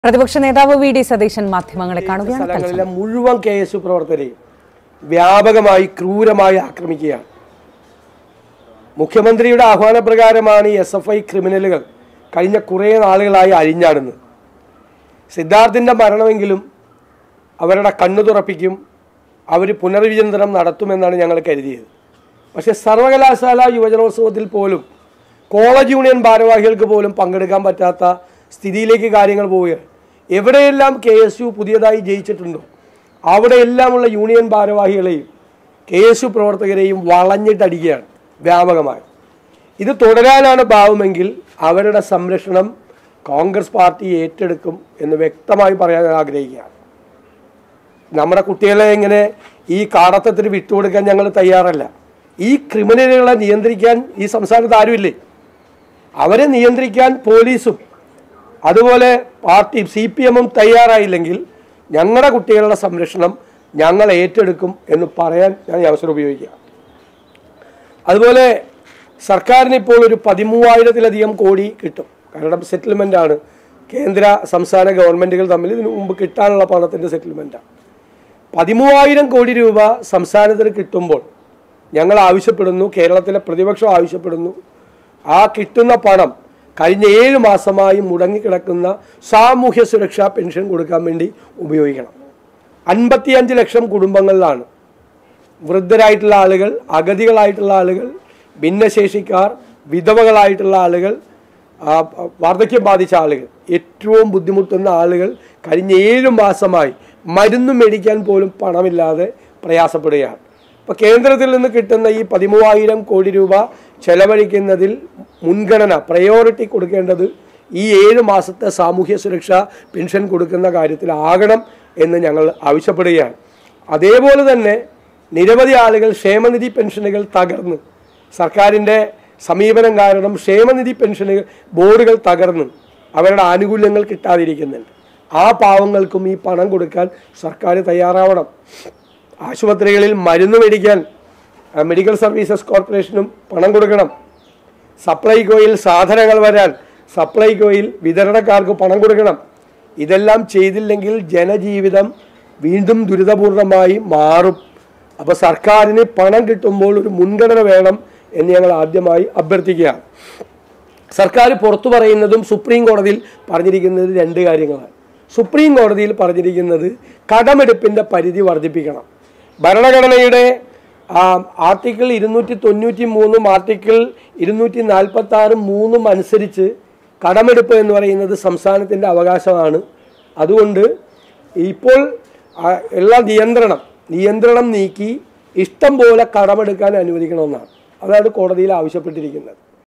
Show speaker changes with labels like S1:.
S1: പ്രതിപക്ഷ നേതാവ് V D Satheesan മാധ്യമങ്ങളെ കാണുകയാണ് തത്സമയം.
S2: സ്ഥലങ്ങളിലെ മുഴുവൻ കെ എസ് യു പ്രവർത്തകരെയും വ്യാപകമായി ക്രൂരമായി ആക്രമിക്കുകയാണ് മുഖ്യമന്ത്രിയുടെ ആഹ്വാനപ്രകാരമാണ് ഈ എസ് എഫ് ഐ ക്രിമിനലുകൾ കഴിഞ്ഞ കുറേ നാളുകളായി അഴിഞ്ഞാടുന്നത് സിദ്ധാർത്ഥിൻ്റെ മരണമെങ്കിലും അവരുടെ കണ്ണു തുറപ്പിക്കും അവർ പുനർവിചിന്തനം നടത്തുമെന്നാണ് ഞങ്ങൾ കരുതിയത് പക്ഷേ സർവകലാശാല യുവജനോത്സവത്തിൽ പോലും കോളേജ് യൂണിയൻ ഭാരവാഹികൾക്ക് പോലും പങ്കെടുക്കാൻ പറ്റാത്ത സ്ഥിതിയിലേക്ക് കാര്യങ്ങൾ പോവുകയാണ് എവിടെയെല്ലാം കെ എസ് യു പുതിയതായി ജയിച്ചിട്ടുണ്ടോ അവിടെയെല്ലാമുള്ള യൂണിയൻ ഭാരവാഹികളെയും കെ എസ് യു പ്രവർത്തകരെയും വളഞ്ഞിട്ടടിക്കുകയാണ് വ്യാപകമായി ഇത് തുടരാനാണ് ഭാവമെങ്കിൽ അവരുടെ സംരക്ഷണം കോൺഗ്രസ് പാർട്ടി ഏറ്റെടുക്കും എന്ന് വ്യക്തമായി പറയാൻ ഞാൻ ആഗ്രഹിക്കുകയാണ് നമ്മുടെ കുട്ടികളെ ഇങ്ങനെ ഈ കാടത്തത്തിന് വിട്ടുകൊടുക്കാൻ ഞങ്ങൾ തയ്യാറല്ല ഈ ക്രിമിനലുകളെ നിയന്ത്രിക്കാൻ ഈ സംസ്ഥാനത്ത് ആരുമില്ലേ അവരെ നിയന്ത്രിക്കാൻ പോലീസും അതുപോലെ പാർട്ടി സി പി എമ്മും തയ്യാറായില്ലെങ്കിൽ ഞങ്ങളുടെ കുട്ടികളുടെ സംരക്ഷണം ഞങ്ങൾ ഏറ്റെടുക്കും എന്ന് പറയാൻ ഞാൻ ഈ അവസരം ഉപയോഗിക്കുക അതുപോലെ സർക്കാരിന് ഇപ്പോൾ ഒരു പതിമൂവായിരത്തിലധികം കോടി കിട്ടും കാരണം സെറ്റിൽമെൻ്റ് ആണ് കേന്ദ്ര സംസ്ഥാന ഗവൺമെൻറ്റുകൾ തമ്മിൽ ഇതിനു മുമ്പ് കിട്ടാനുള്ള പണത്തിൻ്റെ സെറ്റിൽമെൻറ്റാണ് പതിമൂവായിരം കോടി രൂപ സംസ്ഥാനത്തിന് കിട്ടുമ്പോൾ ഞങ്ങൾ ആവശ്യപ്പെടുന്നു കേരളത്തിലെ പ്രതിപക്ഷം ആവശ്യപ്പെടുന്നു ആ കിട്ടുന്ന പണം കഴിഞ്ഞ ഏഴ് മാസമായി മുടങ്ങിക്കിടക്കുന്ന സാമൂഹ്യ സുരക്ഷാ പെൻഷൻ കൊടുക്കാൻ വേണ്ടി ഉപയോഗിക്കണം അൻപത്തിയഞ്ച് ലക്ഷം കുടുംബങ്ങളിലാണ് വൃദ്ധരായിട്ടുള്ള ആളുകൾ അഗതികളായിട്ടുള്ള ആളുകൾ ഭിന്നശേഷിക്കാർ വിധവകളായിട്ടുള്ള ആളുകൾ ആ, വാർദ്ധക്യം ബാധിച്ച ആളുകൾ ഏറ്റവും ബുദ്ധിമുട്ടുന്ന ആളുകൾ കഴിഞ്ഞ ഏഴ് മാസമായി മരുന്ന് മേടിക്കാൻ പോലും പണമില്ലാതെ പ്രയാസപ്പെടുകയാണ് അപ്പോൾ കേന്ദ്രത്തിൽ നിന്ന് കിട്ടുന്ന ഈ പതിമൂവായിരം കോടി രൂപ ചെലവഴിക്കുന്നതിൽ മുൻഗണന പ്രയോറിറ്റി കൊടുക്കേണ്ടത് ഈ ഏഴ് മാസത്തെ സാമൂഹ്യ സുരക്ഷാ പെൻഷൻ കൊടുക്കുന്ന കാര്യത്തിലാകണം എന്ന് ഞങ്ങൾ ആവശ്യപ്പെടുകയാണ് അതേപോലെ തന്നെ നിരവധി ആളുകൾ ക്ഷേമനിധി പെൻഷനുകൾ തകർന്ന് സർക്കാരിൻ്റെ സമീപനം കാരണം ക്ഷേമനിധി പെൻഷനുകൾ ബോർഡുകൾ തകർന്ന് അവരുടെ ആനുകൂല്യങ്ങൾ കിട്ടാതിരിക്കുന്നുണ്ട് ആ പാവങ്ങൾക്കും ഈ പണം കൊടുക്കാൻ സർക്കാർ തയ്യാറാവണം ആശുപത്രികളിൽ മരുന്ന് മേടിക്കാൻ ആ, മെഡിക്കൽ സർവീസസ് കോർപ്പറേഷനും പണം കൊടുക്കണം സപ്ലൈകോയിൽ സാധനങ്ങൾ വരാൻ സപ്ലൈകോയിൽ വിതരണക്കാർക്ക് പണം കൊടുക്കണം ഇതെല്ലാം ചെയ്തില്ലെങ്കിൽ ജനജീവിതം വീണ്ടും ദുരിതപൂർണമായി മാറും അപ്പോൾ സർക്കാരിന് പണം കിട്ടുമ്പോൾ ഒരു മുൻഗണന വേണം എന്ന് ഞങ്ങൾ ആദ്യമായി അഭ്യർത്ഥിക്കുകയാണ് സർക്കാർ പുറത്തു പറയുന്നതും സുപ്രീം കോടതിയിൽ പറഞ്ഞിരിക്കുന്നത് രണ്ട് കാര്യങ്ങളാണ് സുപ്രീം കോടതിയിൽ പറഞ്ഞിരിക്കുന്നത് കടമെടുപ്പിൻ്റെ പരിധി വർദ്ധിപ്പിക്കണം ഭരണഘടനയുടെ ആ, ആർട്ടിക്കിൾ ഇരുന്നൂറ്റി തൊണ്ണൂറ്റി മൂന്നും ആർട്ടിക്കിൾ ഇരുന്നൂറ്റി നാൽപ്പത്തി ആറ് മൂന്നും അനുസരിച്ച് കടമെടുപ്പ് എന്ന് പറയുന്നത് സംസ്ഥാനത്തിൻ്റെ അവകാശമാണ് അതുകൊണ്ട് ഇപ്പോൾ ആ, എല്ലാ നിയന്ത്രണം നിയന്ത്രണം നീക്കി ഇഷ്ടം പോലെ കടമെടുക്കാൻ അനുവദിക്കണമെന്നാണ് അതാണ് കോടതിയിൽ ആവശ്യപ്പെട്ടിരിക്കുന്നത്